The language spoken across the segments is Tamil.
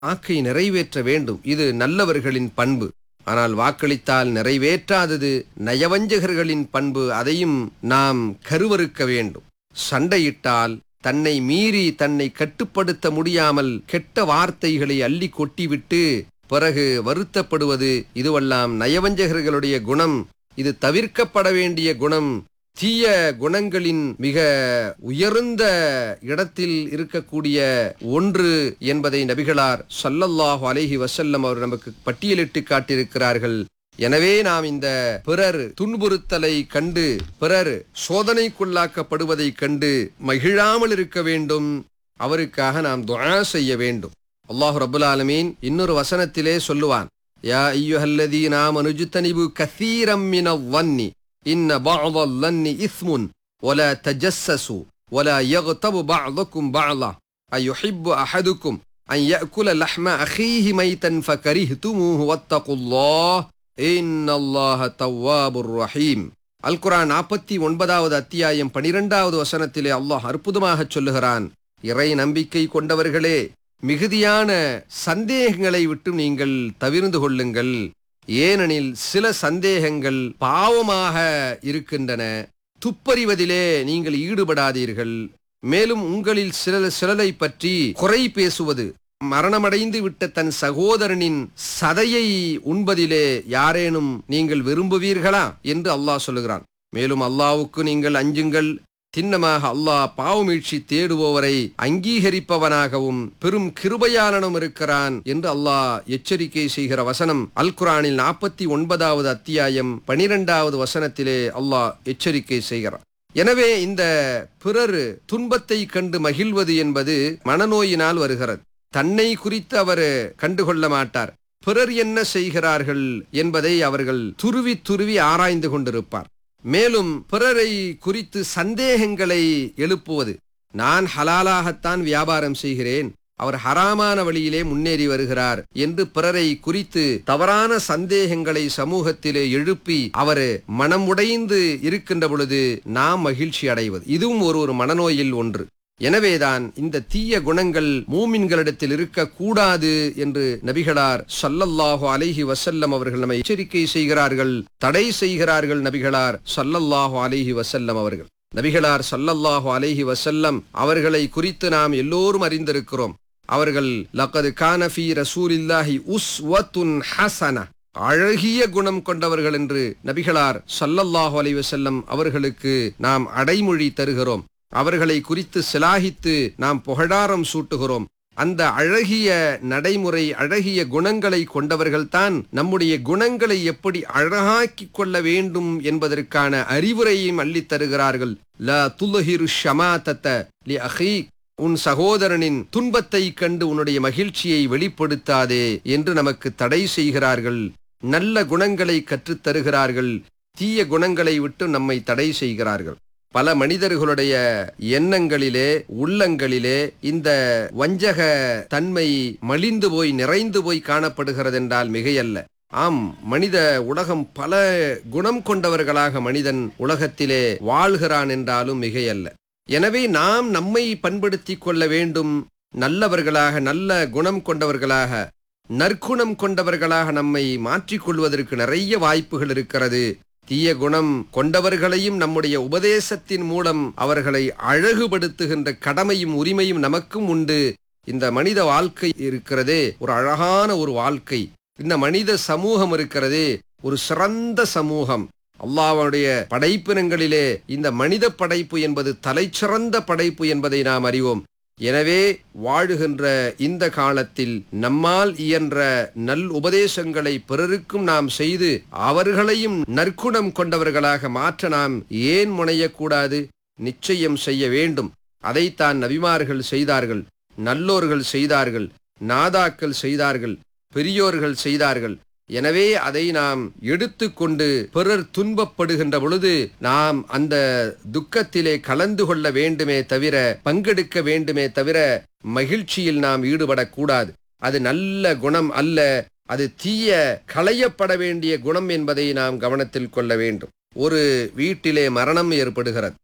வாக்கை நிறைவேற்ற வேண்டும் இது நல்லவர்களின் பண்பு ஆனால் வாக்களித்தால் நிறைவேற்றாதது நயவஞ்சகர்களின் பண்பு அதையும் நாம் கருவறுக்க வேண்டும் சண்டையிட்டால் தன்னை மீறி தன்னை கட்டுப்படுத்த முடியாமல் கெட்ட வார்த்தைகளை அள்ளி கொட்டிவிட்டு பிறகு வருத்தப்படுவது இதுவெல்லாம் நயவஞ்சகர்களுடைய குணம் இது தவிர்க்கப்பட வேண்டிய குணம் தீய குணங்களின் மிக உயர்ந்த இடத்தில் இருக்கக்கூடிய ஒன்று என்பதை நபிகளார் ஸல்லல்லாஹு அலைஹி வஸல்லம் அவர் நமக்கு பட்டியலிட்டு காட்டியிருக்கிறார்கள் எனவே நாம் இந்த பிறர் துன்புறுத்தலை கண்டு பிறர் சோதனைக்குள்ளாக்கப்படுவதை கண்டு மகிழாமல் இருக்க வேண்டும் அவருக்காக நாம் துஆ செய்ய வேண்டும் அல்லாஹ் ரபுல் ஆலமீன் இன்னொரு வசனத்திலே சொல்லுவான் யா ஐயுஹல்லதீன ஆமனுஜ்தனிபு கஸீரம் மினல் வன்னி இன்ன பஅதல் லன்னி இஸ்முன் ولا تجسسوا ولا يغتب بعضكم بعضا أيحب أحدكم أن يأكل لحم أخيه ميتا فكرهتموه واتقوا الله إن الله تواب رحيم அல் குரான் நாற்பத்தி ஒன்பதாவது அத்தியாயம் பனிரெண்டாவது வசனத்திலே அல்லாஹ் அற்புதமாக சொல்லுகிறான் இறை நம்பிக்கை கொண்டவர்களே மிகுதியான சந்தேகங்களை விட்டு நீங்கள் தவிர்ந்து கொள்ளுங்கள் ஏனெனில் சில சந்தேகங்கள் பாவமாக இருக்கின்றன துப்பறிவதிலே நீங்கள் ஈடுபடாதீர்கள் மேலும் உங்களில் சில சிலரை பற்றி குறை பேசுவது மரணமடைந்து விட்ட தன் சகோதரனின் சதையை உண்பதிலே யாரேனும் நீங்கள் விரும்புவீர்களா என்று அல்லாஹ் சொல்லுகிறான் மேலும் அல்லாவுக்கு நீங்கள் அஞ்சுங்கள் திண்ணமாக அல்லாஹ் பாவமீழ்ச்சி தேடுபவரை அங்கீகரிப்பவனாகவும் பெரும் கிருபையாளனும் இருக்கிறான் என்று அல்லாஹ் எச்சரிக்கை செய்கிற வசனம் அல் குரானில் நாற்பத்தி ஒன்பதாவது அத்தியாயம் பனிரெண்டாவது வசனத்திலே அல்லாஹ் எச்சரிக்கை செய்கிறான் எனவே இந்த பிறர் துன்பத்தை கண்டு மகிழ்வது என்பது மனநோயினால் வருகிறது தன்னை குறித்து அவர் கண்டுகொள்ள மாட்டார் பிறர் என்ன செய்கிறார்கள் என்பதை அவர்கள் துருவி துருவி ஆராய்ந்து கொண்டிருப்பார் மேலும் பிறரை குறித்து சந்தேகங்களை எழுப்புவது நான் ஹலாலாகத்தான் வியாபாரம் செய்கிறேன் அவர் ஹராமான வழியிலே முன்னேறி வருகிறார் என்று பிறரை குறித்து தவறான சந்தேகங்களை சமூகத்திலே எழுப்பி அவர் மனம் உடைந்து இருக்கின்ற பொழுது நாம் மகிழ்ச்சி அடைவது இதுவும் ஒரு ஒரு மனநோயில் ஒன்று எனவேதான் இந்த தீய குணங்கள் மூமின்களிடத்தில் இருக்கக்கூடாது என்று நபிகளார் சல்லல்லாஹு அலைஹி வசல்லம் அவர்கள் நம்மை எச்சரிக்கை செய்கிறார்கள் தடை செய்கிறார்கள் நபிகளார் சல்லல்லாஹு அலைஹி வசல்லம் அவர்கள் நபிகளார் சல்லல்லாஹு அலைஹி வசல்லம் அவர்களை குறித்து நாம் எல்லோரும் அறிந்திருக்கிறோம் அவர்கள் லக்கது கானஃபி ரசூலில்லாஹி உஸ்வத்துன் ஹசன அழகிய குணம் கொண்டவர்கள் என்று நபிகளார் சல்லல்லாஹு அலைஹி வசல்லம் அவர்களுக்கு நாம் அடைமொழி தருகிறோம் அவர்களை குறித்து சிலாகித்து நாம் புகழாரம் சூட்டுகிறோம் அந்த அழகிய நடைமுறை அழகிய குணங்களை கொண்டவர்கள்தான் நம்முடைய குணங்களை எப்படி அழகாக்கிக் கொள்ள வேண்டும் என்பதற்கான அறிவுரையும் அள்ளித் தருகிறார்கள் ல துலஹிரு ஷமாதத்த லி அஹீக் உன் சகோதரனின் துன்பத்தை கண்டு உன்னுடைய மகிழ்ச்சியை வெளிப்படுத்தாதே என்று நமக்கு தடை செய்கிறார்கள் நல்ல குணங்களை கற்றுத் தருகிறார்கள் தீய குணங்களை விட்டு நம்மை தடை செய்கிறார்கள் பல மனிதர்களுடைய எண்ணங்களிலே உள்ளங்களிலே இந்த வஞ்சக தன்மை மலிந்து போய் நிறைந்து போய் காணப்படுகிறது என்றால் மிகையல்ல ஆம் மனித உலகம் பல குணம் கொண்டவர்களாக மனிதன் உலகத்திலே வாழ்கிறான் என்றாலும் மிகையல்ல எனவே நாம் நம்மை பண்படுத்திக் கொள்ள வேண்டும் நல்லவர்களாக நல்ல குணம் கொண்டவர்களாக நற்குணம் கொண்டவர்களாக நம்மை மாற்றிக்கொள்வதற்கு நிறைய வாய்ப்புகள் இருக்கிறது தீய குணம் கொண்டவர்களையும் நம்முடைய உபதேசத்தின் மூலம் அவர்களை அழகுபடுத்துகின்ற கடமையும் உரிமையும் நமக்கும் உண்டு இந்த மனித வாழ்க்கை இருக்கிறதே ஒரு அழகான ஒரு வாழ்க்கை இந்த மனித சமூகம் இருக்கிறதே ஒரு சிறந்த சமூகம் அல்லாஹ்வுடைய படைப்பினங்களிலே இந்த மனித படைப்பு என்பது தலைச்சிறந்த படைப்பு என்பதை நாம் அறிவோம் எனவே வாழுகின்ற இந்த காலத்தில் நம்மால் இயன்ற நல் உபதேசங்களை பிறருக்கும் நாம் செய்து அவர்களையும் நற்குணம் கொண்டவர்களாக மாற்ற நாம் ஏன் முனையக்கூடாது நிச்சயம் செய்ய வேண்டும் அதைத்தான் நபிமார்கள் செய்தார்கள் நல்லோர்கள் செய்தார்கள் நாதாக்கள் செய்தார்கள் பெரியோர்கள் செய்தார்கள் எனவே அதை நாம் எடுத்துக்கொண்டு பிறர் துன்பப்படுகின்ற பொழுது நாம் அந்த துக்கத்திலே கலந்து கொள்ள வேண்டுமே தவிர பங்கெடுக்க வேண்டுமே தவிர மகிழ்ச்சியில் நாம் ஈடுபடக்கூடாது அது நல்ல குணம் அல்ல அது தீய களையப்பட வேண்டிய குணம் என்பதை நாம் கவனத்தில் கொள்ள வேண்டும் ஒரு வீட்டிலே மரணம் ஏற்படுகிறது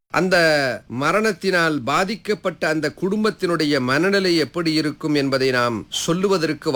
அந்த மரணத்தினால் பாதிக்கப்பட்ட அந்த குடும்பத்தினுடைய மனநிலை எப்படி இருக்கும் என்பதை நாம் சொல்லுவதற்கு